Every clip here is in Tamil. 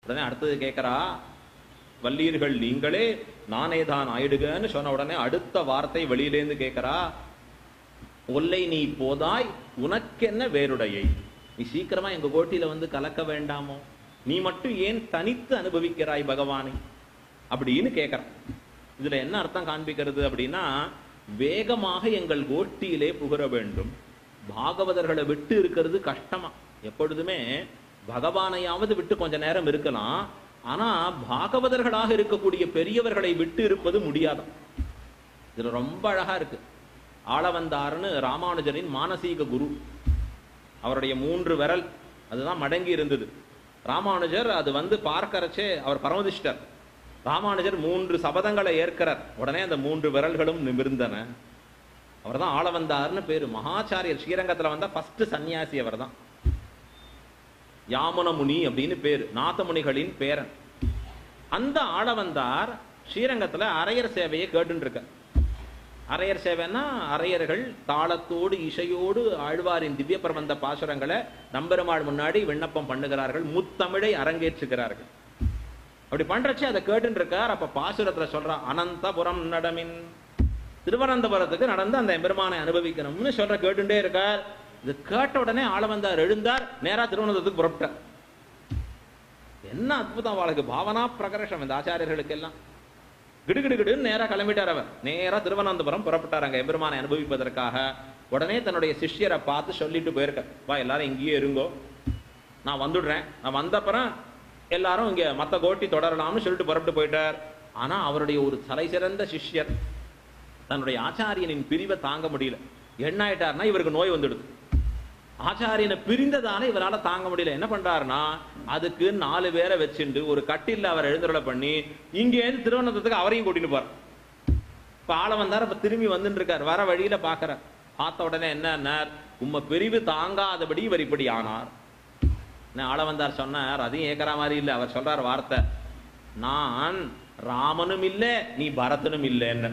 உடனே அடுத்தது கேட்கறா வல்லீர்கள் நீங்களே நானே தான் ஆயிடுகன்னு சொன்ன உடனே அடுத்த வார்த்தை வெளியிலேந்து கேட்கறா ஒல்லை நீ போதாய் உனக்கென்ன வேறுடையை நீ சீக்கிரமா எங்க கோட்டியில வந்து கலக்க வேண்டாமோ நீ மட்டும் ஏன் தனித்து அனுபவிக்கிறாய் பகவானை அப்படின்னு கேட்கறான் இதுல என்ன அர்த்தம் காண்பிக்கிறது அப்படின்னா வேகமாக எங்கள் கோஷ்டியிலே புகர வேண்டும் பாகவதர்களை விட்டு இருக்கிறது கஷ்டமா எப்பொழுதுமே பகவானையாவது விட்டு கொஞ்ச நேரம் இருக்கலாம் ஆனா பாகவதர்களாக இருக்கக்கூடிய பெரியவர்களை விட்டு இருப்பது முடியாதாம் இதுல ரொம்ப அழகா இருக்கு ஆளவந்தார்னு ராமானுஜரின் மானசீக குரு அவருடைய மூன்று விரல் அதுதான் மடங்கி இருந்தது ராமானுஜர் அது வந்து பார்க்கறச்சே அவர் பரமதிஷ்டர் ராமானுஜர் மூன்று சபதங்களை ஏற்கிறார் உடனே அந்த மூன்று விரல்களும் நிமிர்ந்தன அவர் தான் ஆளவந்தார்னு பேரு மகாச்சாரியர் ஸ்ரீரங்கத்துல வந்தா ஃபர்ஸ்ட் சன்னியாசி அவர் தான் யாமுன முனி அப்படின்னு பேரு நாதமுனிகளின் பேரன் அந்த ஆளவந்தார் ஸ்ரீரங்கத்துல அரையர் சேவையை கேட்டுன்னு இருக்கார் அரையர் சேவைன்னா அரையர்கள் தாளத்தோடு இசையோடு ஆழ்வாரின் திவ்ய பிரபந்த பாசுரங்களை நம்பெருமாள் முன்னாடி விண்ணப்பம் பண்ணுகிறார்கள் முத்தமிழை அரங்கேற்றுகிறார்கள் அப்படி பண்றச்சு அதை கேட்டுன்னு இருக்கார் அப்ப பாசுரத்துல சொல்றான் அனந்தபுரம் நடமின் திருவனந்தபுரத்துக்கு நடந்து அந்த எம்பெருமானை அனுபவிக்கணும்னு சொல்ற கேட்டுட்டே இருக்கார் இது கேட்ட உடனே ஆளவந்தார் எழுந்தார் நேரா திருவனந்தபுரத்துக்கு புறப்பட்டார் என்ன அற்புதம் அவளுக்கு பாவனா பிரகர்ஷம் இந்த ஆச்சாரியர்களுக்கு எல்லாம் கிடுகிடுகிடுன்னு நேரா கிளம்பிட்டார் அவர் நேரா திருவனந்தபுரம் புறப்பட்டார் அங்க எம்பெருமானை அனுபவிப்பதற்காக உடனே தன்னுடைய சிஷ்யரை பார்த்து சொல்லிட்டு போயிருக்கார் வா எல்லாரும் இங்கேயே இருங்கோ நான் வந்துடுறேன் நான் வந்தப்புறம் எல்லாரும் இங்க மத்த கோட்டி தொடரலாம்னு சொல்லிட்டு புறப்பட்டு போயிட்டார் ஆனா அவருடைய ஒரு தலை சிறந்த சிஷ்யர் தன்னுடைய ஆச்சாரியனின் பிரிவை தாங்க முடியல என்ன ஆயிட்டார்னா இவருக்கு நோய் வந்துடுது ஆச்சாரியனை பிரிந்ததால இவரால தாங்க முடியல என்ன பண்றாருன்னா அதுக்கு நாலு பேரை வச்சுண்டு ஒரு கட்டில்ல அவர் எழுந்துருளை பண்ணி இங்கேருந்து திருவனந்தத்துக்கு அவரையும் கூட்டிட்டு போறார் இப்ப ஆள வந்தார் இப்ப திரும்பி வந்துட்டு இருக்கார் வர வழியில பாக்குறார் பார்த்த உடனே என்ன உம்ம பிரிவு தாங்காதபடி இவர் இப்படி ஆனார் என்ன ஆள வந்தார் சொன்னார் அதையும் ஏக்கற மாதிரி இல்ல அவர் சொல்றார் வார்த்தை நான் ராமனும் இல்ல நீ பரதனும் இல்லைன்னு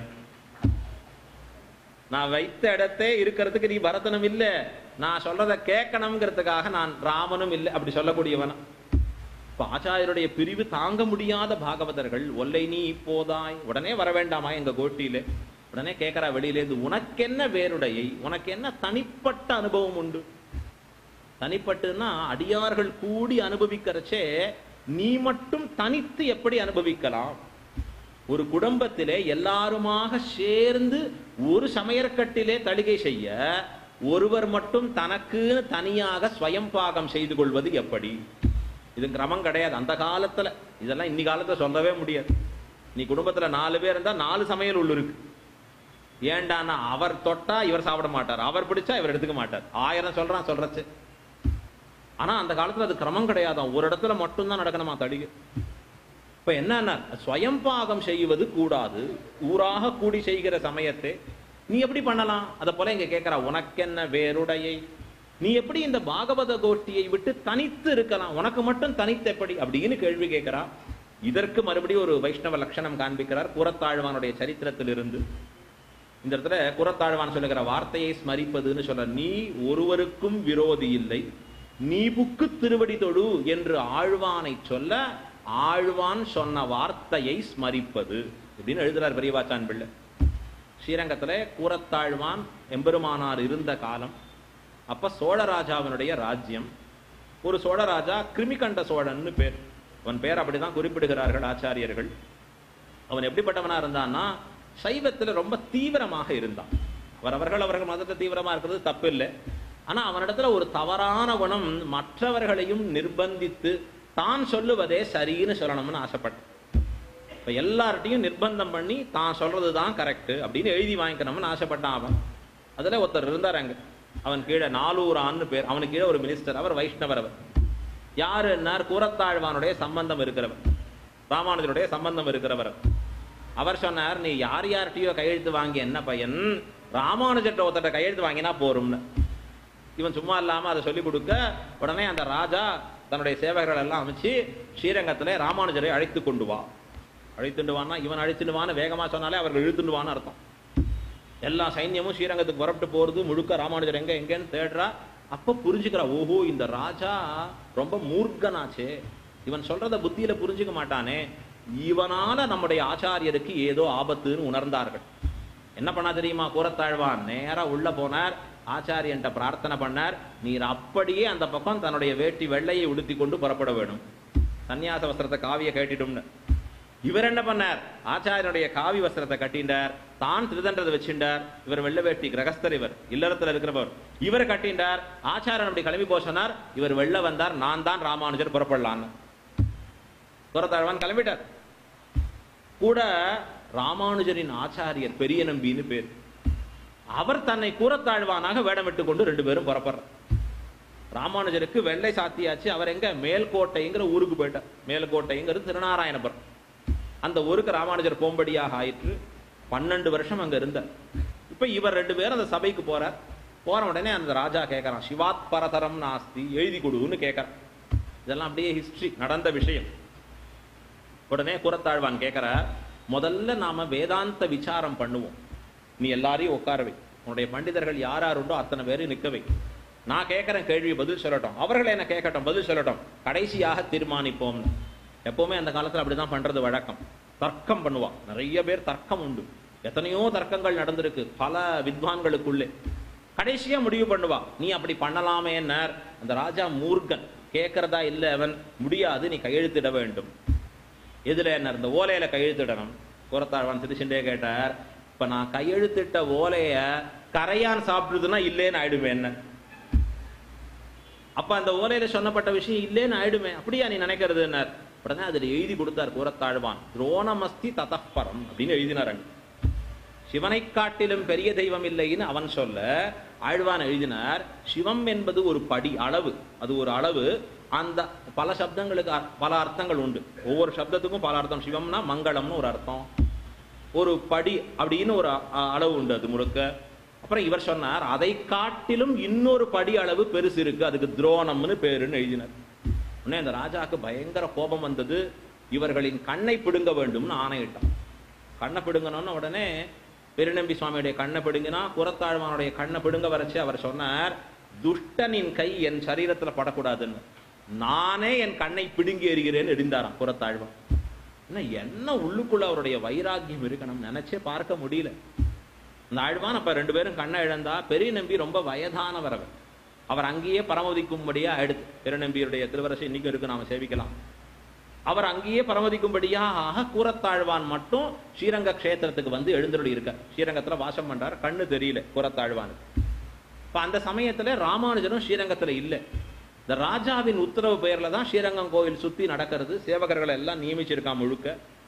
நான் வைத்த இடத்தே இருக்கிறதுக்கு நீ பரதனும் இல்ல நான் சொல்றத கேட்கணுங்கிறதுக்காக நான் ராமனும் இல்லை அப்படி சொல்லக்கூடியவன் இப்ப ஆச்சாரியருடைய பிரிவு தாங்க முடியாத பாகவதர்கள் ஒல்லை நீ இப்போதாய் உடனே வர வேண்டாமா எங்க கோட்டியில உடனே கேட்கிறா வெளியிலேருந்து உனக்கென்ன வேறுடையை உனக்கு என்ன தனிப்பட்ட அனுபவம் உண்டு தனிப்பட்டுன்னா அடியார்கள் கூடி அனுபவிக்கிறச்சே நீ மட்டும் தனித்து எப்படி அனுபவிக்கலாம் ஒரு குடும்பத்திலே எல்லாருமாக சேர்ந்து ஒரு சமையற்கட்டிலே தளிகை செய்ய ஒருவர் மட்டும் தனக்கு தனியாக ஸ்வயம் பாகம் செய்து கொள்வது எப்படி இது கிரமம் கிடையாது அந்த காலத்துல இதெல்லாம் இன்னி காலத்துல சொல்லவே முடியாது நீ குடும்பத்துல நாலு பேர் இருந்தா நாலு சமையல் உள்ள இருக்கு ஏண்டான்னா அவர் தொட்டா இவர் சாப்பிட மாட்டார் அவர் பிடிச்சா இவர் எடுத்துக்க மாட்டார் ஆயிரம் சொல்றான் சொல்றச்சு ஆனா அந்த காலத்துல அது கிரமம் கிடையாதான் ஒரு இடத்துல மட்டும்தான் நடக்கணுமா தடிகை இப்ப என்னன்னா ஸ்வயம் பாகம் செய்வது கூடாது ஊராக கூடி செய்கிற சமயத்தை நீ எப்படி பண்ணலாம் அத போல இங்க கேட்கிறா உனக்கென்ன வேறுடையை நீ எப்படி இந்த பாகவத கோஷ்டியை விட்டு தனித்து இருக்கலாம் உனக்கு மட்டும் தனித்து எப்படி அப்படின்னு கேள்வி கேட்கிறா இதற்கு மறுபடியும் ஒரு வைஷ்ணவ லட்சணம் காண்பிக்கிறார் கூறத்தாழ்வானுடைய சரித்திரத்திலிருந்து இந்த இடத்துல குரத்தாழ்வான் சொல்லுகிற வார்த்தையை ஸ்மரிப்பதுன்னு சொல்ற நீ ஒருவருக்கும் விரோதி இல்லை நீ புக்கு திருவடி தொழு என்று ஆழ்வானை சொல்ல ஆழ்வான் சொன்ன வார்த்தையை ஸ்மரிப்பது அப்படின்னு எழுதுறார் பெரியவாச்சான் பிள்ளை ஸ்ரீரங்கத்துல கூரத்தாழ்வான் எம்பெருமானார் இருந்த காலம் அப்ப சோழராஜாவினுடைய ராஜ்யம் ஒரு சோழராஜா கிருமிகண்ட சோழன்னு பேர் அவன் பேர் அப்படிதான் குறிப்பிடுகிறார்கள் ஆச்சாரியர்கள் அவன் எப்படிப்பட்டவனா இருந்தான்னா சைவத்துல ரொம்ப தீவிரமாக இருந்தான் அவர் அவர்கள் அவர்கள் மதத்தை தீவிரமா இருக்கிறது தப்பு இல்லை ஆனா அவனிடத்துல ஒரு தவறான குணம் மற்றவர்களையும் நிர்பந்தித்து தான் சொல்லுவதே சரின்னு சொல்லணும்னு ஆசைப்பட்டான் இப்ப எல்லார்ட்டையும் நிர்பந்தம் பண்ணி தான் சொல்றதுதான் கரெக்ட் அப்படின்னு எழுதி வாங்கிக்கணும்னு ஆசைப்பட்டான் அவன் அதுல ஒருத்தர் இருந்தார் அங்க அவன் கீழே நாலூரான்னு பேர் அவனுக்கு கீழே ஒரு மினிஸ்டர் அவர் வைஷ்ணவர் அவர் யாருன்னார் கூரத்தாழ்வானுடைய சம்பந்தம் இருக்கிறவர் ராமானுஜருடைய சம்பந்தம் இருக்கிறவர் அவர் சொன்னார் நீ யார் யார்கிட்டயோ கையெழுத்து வாங்கி என்ன பையன் ராமானுஜர்கிட்ட ஒருத்தட்ட கையெழுத்து வாங்கினா போரும்னு இவன் சும்மா இல்லாம அதை சொல்லி கொடுக்க உடனே அந்த ராஜா தன்னுடைய சேவகர்கள் எல்லாம் அமைச்சு ஸ்ரீரங்கத்திலே ராமானுஜரை அழைத்து கொண்டு வா அழைத்துண்டு வான்னா இவன் அழைத்துண்டு வான்னு வேகமா சொன்னாலே அவர்கள் இழுத்துண்டு வான்னு அர்த்தம் எல்லா சைன்யமும் ஸ்ரீரங்கத்துக்கு புறப்பட்டு போறது முழுக்க ராமானுஜர் எங்க எங்கன்னு தேடுறா அப்ப புரிஞ்சுக்கிறா ஓஹோ இந்த ராஜா ரொம்ப மூர்க்கனாச்சே இவன் சொல்றத புத்தியில புரிஞ்சுக்க மாட்டானே இவனால நம்முடைய ஆச்சாரியருக்கு ஏதோ ஆபத்துன்னு உணர்ந்தார்கள் என்ன பண்ணா தெரியுமா கூறத்தாழ்வான் நேரா உள்ள போனார் ஆச்சாரியன்ட்ட பிரார்த்தனை பண்ணார் நீர் அப்படியே அந்த பக்கம் தன்னுடைய வேட்டி வெள்ளையை உடுத்தி கொண்டு புறப்பட வேணும் சந்நியாச வஸ்திரத்தை காவிய கேட்டிடும்னு இவர் என்ன பண்ணார் ஆச்சாரியனுடைய காவி வஸ்திரத்தை கட்டிண்டார் தான் திருதன்றதை வச்சிண்டார் இவர் வெள்ள வேட்டி கிரகஸ்தர் இவர் இல்லறத்துல இருக்கிறவர் இவர் கட்டிண்டார் ஆச்சாரியன் அப்படி கிளம்பி போக சொன்னார் இவர் வெள்ள வந்தார் நான் தான் ராமானுஜர் புறப்படலான்னு புறத்தாழ்வான் கிளம்பிட்டார் கூட ராமானுஜரின் ஆச்சாரியர் பெரிய நம்பின்னு பேர் அவர் தன்னை கூறத்தாழ்வானாக வேடமிட்டு கொண்டு ரெண்டு பேரும் புறப்படுறார் ராமானுஜருக்கு வெள்ளை சாத்தியாச்சு அவர் எங்க மேல்கோட்டைங்கிற ஊருக்கு போயிட்டார் மேல்கோட்டைங்கிறது திருநாராயணபுரம் அந்த ஊருக்கு ராமானுஜர் போம்படியாக ஆயிற்று பன்னெண்டு வருஷம் அங்க இருந்தார் இப்ப இவர் ரெண்டு பேரும் அந்த சபைக்கு போறார் போற உடனே அந்த ராஜா கேட்கறான் சிவாத் பரதரம் நாஸ்தி எழுதி கொடுன்னு கேட்கறான் இதெல்லாம் அப்படியே ஹிஸ்டரி நடந்த விஷயம் உடனே கூறத்தாழ்வான் கேட்கிற முதல்ல நாம வேதாந்த விசாரம் பண்ணுவோம் நீ எல்லாரையும் உட்கார வை உன்னுடைய பண்டிதர்கள் யார் யார் உண்டோ அத்தனை பேரும் நிக்க வை நான் கேட்கிறேன் கேள்வி பதில் சொல்லட்டும் அவர்கள் என்ன கேட்கட்டும் பதில் சொல்லட்டும் கடைசியாக தீர்மானிப்போம்னு எப்பவுமே அந்த காலத்துல அப்படிதான் பண்றது வழக்கம் தர்க்கம் பண்ணுவா நிறைய பேர் தர்க்கம் உண்டு எத்தனையோ தர்க்கங்கள் நடந்திருக்கு பல வித்வான்களுக்குள்ளே கடைசியா முடிவு பண்ணுவா நீ அப்படி பண்ணலாமேன்னார் அந்த ராஜா மூர்க்கன் கேட்கறதா இல்ல அவன் முடியாது நீ கையெழுத்திட வேண்டும் எதுல என்ன இந்த ஓலையில கையெழுத்திடணும் கூறத்தாழ்வான் திருச்சிண்டே கேட்டார் இப்ப நான் கையெழுத்திட்ட ஓலைய கரையான் சாப்பிடுதுன்னா இல்லேன்னு ஆயிடுமே என்ன அப்ப அந்த ஓலையில சொன்னப்பட்ட விஷயம் இல்லேன்னு ஆயிடுமே அப்படியா நீ நினைக்கிறதுன்னார் உடனே அதுல எழுதி கொடுத்தார் கூறத்தாழ்வான் துரோணமஸ்தி ததப்பரம் அப்படின்னு எழுதினார் அங்க. சிவனை காட்டிலும் பெரிய தெய்வம் இல்லைன்னு அவன் சொல்ல ஆழ்வான் எழுதினார் சிவம் என்பது ஒரு படி அளவு அது ஒரு அளவு அந்த பல சப்தங்களுக்கு அர்- பல அர்த்தங்கள் உண்டு ஒவ்வொரு சப்தத்துக்கும் பல அர்த்தம் சிவம்னா மங்களம்னு ஒரு அர்த்தம் ஒரு படி அப்படின்னு ஒரு அ- அ- அளவு உண்டு அது முழுக்க அப்புறம் இவர் சொன்னார் அதை காட்டிலும் இன்னொரு படி அளவு பெருசு இருக்கு அதுக்கு துரோணம்னு பேருன்னு எழுதினார் உடனே அந்த ராஜாக்கு பயங்கர கோபம் வந்தது இவர்களின் கண்ணை பிடுங்க வேண்டும்னு ஆணையிட்டான் கண்ணை பிடுங்கணும்னு உடனே பெருநம்பி சுவாமியுடைய கண்ணை பிடுங்கினா குரத்தாழ்வானுடைய கண்ணை பிடுங்க வரைச்சு அவர் சொன்னார் துஷ்டனின் கை என் சரீரத்துல படக்கூடாதுன்னு நானே என் கண்ணை பிடுங்கி எறிகிறேன்னு எரிந்தாராம் குரத்தாழ்வான் என்ன என்ன உள்ளுக்குள்ள அவருடைய வைராக்கியம் இருக்கணும் நினைச்சே பார்க்க முடியல அந்த ஆழ்வான் அப்ப ரெண்டு பேரும் கண்ணை இழந்தா பெரிய நம்பி ரொம்ப வயதானவர் அவர் அவர் அங்கேயே பரமதிக்கும்படியா ஆயிடுது பெருநம்பியுடைய திருவரசை இன்னைக்கும் இருக்கு நாம சேவிக்கலாம் அவர் அங்கேயே பரமதிக்கும்படியாக கூரத்தாழ்வான் மட்டும் ஸ்ரீரங்க க்ஷேத்திரத்துக்கு வந்து எழுந்தருளி இருக்க ஸ்ரீரங்கத்துல வாசம் பண்றார் கண்ணு தெரியல கூரத்தாழ்வானுக்கு இப்ப அந்த சமயத்துல ராமானுஜரும் ஸ்ரீரங்கத்துல இல்ல இந்த ராஜாவின் உத்தரவு பெயர்ல தான் ஸ்ரீரங்கம் கோவில் சுத்தி நடக்கிறது சேவகர்களை எல்லாம் நியமிச்சிருக்கான் முழுக்க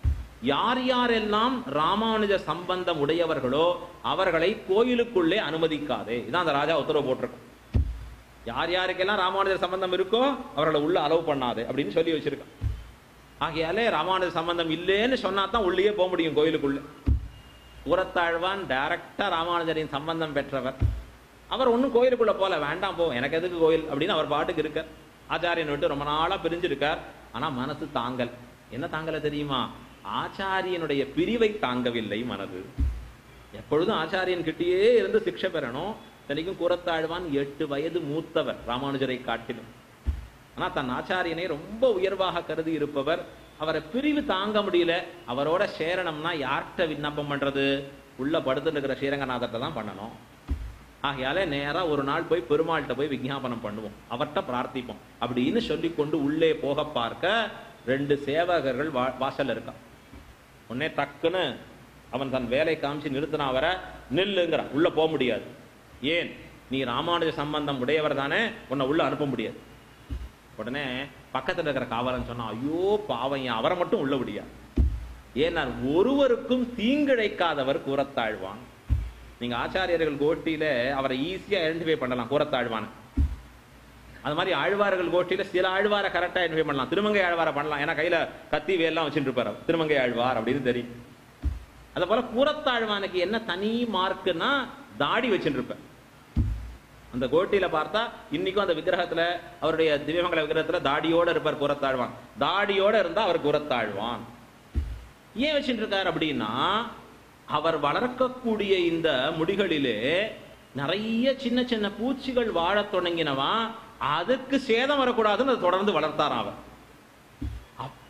யார் யாரெல்லாம் ராமானுஜ சம்பந்தம் உடையவர்களோ அவர்களை கோயிலுக்குள்ளே அனுமதிக்காதே இதான் அந்த ராஜா உத்தரவு போட்டிருக்கான் யார் யாருக்கெல்லாம் ராமானுஜர் சம்பந்தம் இருக்கோ அவர்களை உள்ள அலோவ் பண்ணாதே அப்படின்னு சொல்லி வச்சிருக்கான் ஆகையாலே ராமானுஜ சம்பந்தம் இல்லைன்னு சொன்னா தான் உள்ளேயே போக முடியும் கோயிலுக்குள்ள ஊரத்தாழ்வான் டைரக்டா ராமானுஜரின் சம்பந்தம் பெற்றவர் அவர் ஒன்றும் கோயிலுக்குள்ள போல வேண்டாம் போ எனக்கு எதுக்கு கோயில் அப்படின்னு அவர் பாட்டுக்கு இருக்கார் ஆச்சாரியன் விட்டு ரொம்ப நாளா பிரிஞ்சிருக்கார் ஆனா மனசு தாங்கல் என்ன தாங்கல தெரியுமா ஆச்சாரியனுடைய பிரிவை தாங்கவில்லை மனது எப்பொழுதும் ஆச்சாரியன் கிட்டேயே இருந்து சிக்ஷை பெறணும் இத்தனைக்கும் கூறத்தாழ்வான் எட்டு வயது மூத்தவர் ராமானுஜரை காட்டிலும் ஆனா தன் ஆச்சாரியனை ரொம்ப உயர்வாக கருதி இருப்பவர் அவரை பிரிவு தாங்க முடியல அவரோட சேரணும்னா யார்கிட்ட விண்ணப்பம் பண்றது உள்ள படுத்துட்டு இருக்கிற ஸ்ரீரங்கநாதர்கிட்ட தான் பண்ணணும் ஆகையால நேரா ஒரு நாள் போய் பெருமாள்கிட்ட போய் விஞ்ஞாபனம் பண்ணுவோம் அவர்கிட்ட பிரார்த்திப்போம் அப்படின்னு சொல்லி கொண்டு உள்ளே போக பார்க்க ரெண்டு சேவகர்கள் வா வாசல்ல இருக்கான் உடனே டக்குன்னு அவன் தன் வேலை காமிச்சு நிறுத்தினா வர நில்லுங்கிறான் உள்ள போக முடியாது ஏன் நீ ராமானுஜ சம்பந்தம் உடையவர் தானே உன்னை உள்ள அனுப்ப முடியாது உடனே பக்கத்துல இருக்கிற காவலன் சொன்னா ஐயோ பாவம் ஏன் அவரை மட்டும் உள்ள முடியாது ஏன்னா ஒருவருக்கும் தீங்கிழைக்காதவர் கூறத்தாழ்வான் நீங்க ஆச்சாரியர்கள் கோஷ்டியில அவரை ஈஸியா ஐடென்டிஃபை பண்ணலாம் கூறத்தாழ்வான் அது மாதிரி ஆழ்வார்கள் கோஷ்டியில சில ஆழ்வாரை கரெக்டா ஐடென்டிஃபை பண்ணலாம் திருமங்கை ஆழ்வாரை பண்ணலாம் ஏன்னா கையில கத்தி வேல்லாம் வச்சுட்டு இருப்பாரு அவர். திருமங்கை ஆழ்வார் அப்படின்னு தெரியும் அது போல கூறத்தாழ்வானுக்கு என்ன தனி மார்க்குன்னா தாடி வச்சுட்டு இருப்பேன் அந்த கோட்டியில பார்த்தா இன்னைக்கும் அந்த விக்கிரகத்துல அவருடைய திவ்யமங்கல விக்கிரகத்துல தாடியோட இருப்பார் கூறத்தாழ்வான் தாடியோட இருந்தா அவர் கூறத்தாழ்வான் ஏன் வச்சுட்டு இருக்கார் அப்படின்னா அவர் வளர்க்கக்கூடிய இந்த முடிகளிலே நிறைய சின்ன சின்ன பூச்சிகள் வாழத் தொடங்கினவா அதுக்கு சேதம் வரக்கூடாதுன்னு அதை தொடர்ந்து வளர்த்தாராம் அவர்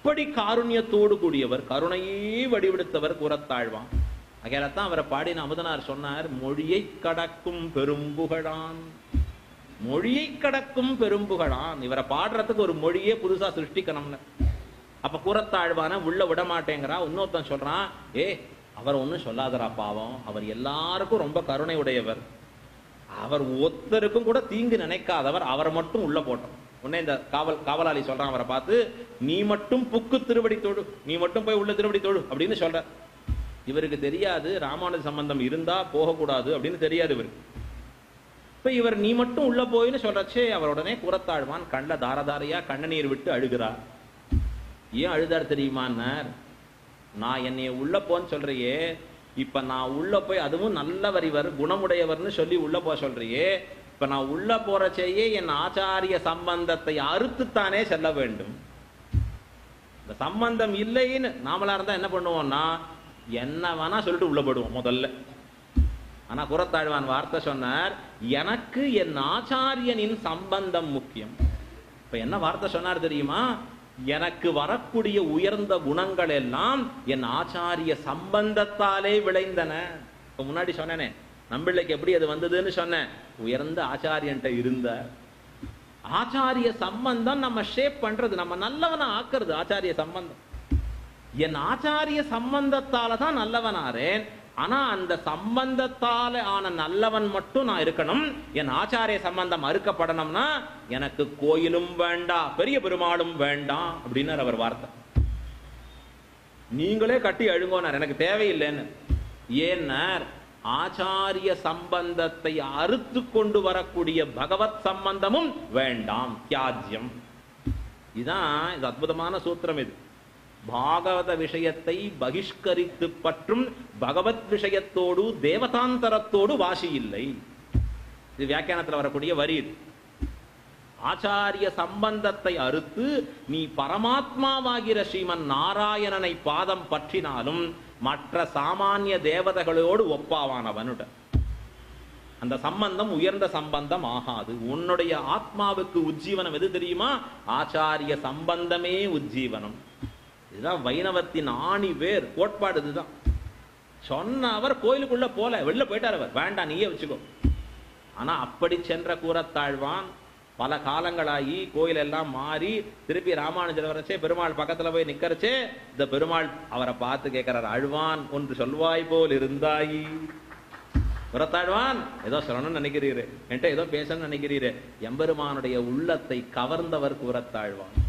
அப்படி காருண்யத்தோடு கூடியவர் கருணையே வடிவெடுத்தவர் கூறத்தாழ்வான் அகையாலத்தான் அவரை பாடின அமுதனார் சொன்னார் மொழியை கடக்கும் பெரும்புகழான் மொழியை கடக்கும் பெரும்புகழான் இவரை பாடுறதுக்கு ஒரு மொழியே புதுசா சிருஷ்டிக்கணும்னு அப்ப கூறத்தாழ்வான உள்ள விட மாட்டேங்கிறா இன்னொருத்தன் சொல்றான் ஏ அவர் ஒண்ணும் சொல்லாதரா பாவம் அவர் எல்லாருக்கும் ரொம்ப கருணை உடையவர் அவர் ஒருத்தருக்கும் கூட தீங்கு நினைக்காதவர் அவரை மட்டும் உள்ள போட்டோம் உடனே இந்த காவல் காவலாளி சொல்றான் அவரை பார்த்து நீ மட்டும் புக்கு திருவடி தொழு நீ மட்டும் போய் உள்ள திருவடி தொழு அப்படின்னு சொல்ற இவருக்கு தெரியாது ராமானுஜ சம்பந்தம் இருந்தா போகக்கூடாது அப்படின்னு தெரியாது இவருக்கு இப்ப இவர் நீ மட்டும் உள்ள போயின்னு சொல்றச்சே அவர் உடனே கூறத்தாழ்வான் கண்ட தாரதாரையா கண்ணநீர் விட்டு அழுகிறார் ஏன் அழுதார் தெரியுமான்னார் நான் என்னைய உள்ள போன்னு சொல்றியே இப்ப நான் உள்ள போய் அதுவும் நல்லவர் இவர் குணமுடையவர்னு சொல்லி உள்ள போக சொல்றியே இப்ப நான் உள்ள போறச்சேயே என் ஆச்சாரிய சம்பந்தத்தை அறுத்துத்தானே செல்ல வேண்டும் இந்த சம்பந்தம் இல்லைன்னு நாமளா இருந்தா என்ன பண்ணுவோம்னா என்ன வேணா சொல்லிட்டு உள்ள போடுவோம் முதல்ல ஆனா குரத்தாழ்வான் வார்த்தை சொன்னார் எனக்கு என் ஆச்சாரியனின் சம்பந்தம் முக்கியம் இப்ப என்ன வார்த்தை சொன்னார் தெரியுமா எனக்கு வரக்கூடிய உயர்ந்த குணங்கள் எல்லாம் என் ஆச்சாரிய சம்பந்தத்தாலே விளைந்தன இப்ப முன்னாடி சொன்னேனே நம்பிள்ளைக்கு எப்படி அது வந்ததுன்னு சொன்னேன் உயர்ந்த ஆச்சாரியன்ட்ட இருந்த ஆச்சாரிய சம்பந்தம் நம்ம ஷேப் பண்றது நம்ம நல்லவனா ஆக்குறது ஆச்சாரிய சம்பந்தம் என் ஆச்சாரிய சம்பந்தத்தால தான் நல்லவனாரேன் ஆனா அந்த சம்பந்தத்தால ஆன நல்லவன் மட்டும் நான் இருக்கணும் என் ஆச்சாரிய சம்பந்தம் அறுக்கப்படணும்னா எனக்கு கோயிலும் வேண்டாம் பெரிய பெருமாளும் வேண்டாம் அப்படின்னார் அவர் வார்த்தை நீங்களே கட்டி அழுங்கோனார் எனக்கு தேவையில்லைன்னு ஏன்னார் ஆச்சாரிய சம்பந்தத்தை அறுத்து கொண்டு வரக்கூடிய பகவத் சம்பந்தமும் வேண்டாம் தியாஜ்யம் இதான் இது அற்புதமான சூத்திரம் இது பாகவத விஷயத்தை பகிஷ்கரித்து பற்றும் பகவத் விஷயத்தோடு தேவதாந்தரத்தோடு வாசி இல்லை இது வியாக்கியானத்தில் வரக்கூடிய வரி இது ஆச்சாரிய சம்பந்தத்தை அறுத்து நீ பரமாத்மாவாகிற ஸ்ரீமன் நாராயணனை பாதம் பற்றினாலும் மற்ற சாமானிய தேவதைகளோடு ஒப்பாவானவனுட அந்த சம்பந்தம் உயர்ந்த சம்பந்தம் ஆகாது உன்னுடைய ஆத்மாவுக்கு உஜ்ஜீவனம் எது தெரியுமா ஆச்சாரிய சம்பந்தமே உஜ்ஜீவனம் இதுதான் வைணவத்தின் ஆணி வேர் கோட்பாடு இதுதான் சொன்ன அவர் கோயிலுக்குள்ள போல வெளில போயிட்டார் அவர் வேண்டாம் நீயே வச்சுக்கோ ஆனா அப்படி சென்ற கூறத்தாழ்வான் பல காலங்களாகி கோயில் எல்லாம் மாறி திருப்பி ராமானுஜர் வரச்சே பெருமாள் பக்கத்துல போய் நிக்கறச்சே இந்த பெருமாள் அவரை பார்த்து கேட்கிறார் அழ்வான் ஒன்று சொல்வாய் போல் இருந்தாயி புறத்தாழ்வான் ஏதோ சொல்லணும்னு நினைக்கிறீரு என்கிட்ட ஏதோ பேசணும்னு நினைக்கிறீரு எம்பெருமானுடைய உள்ளத்தை கவர்ந்தவர் கூறத்தாழ்வான்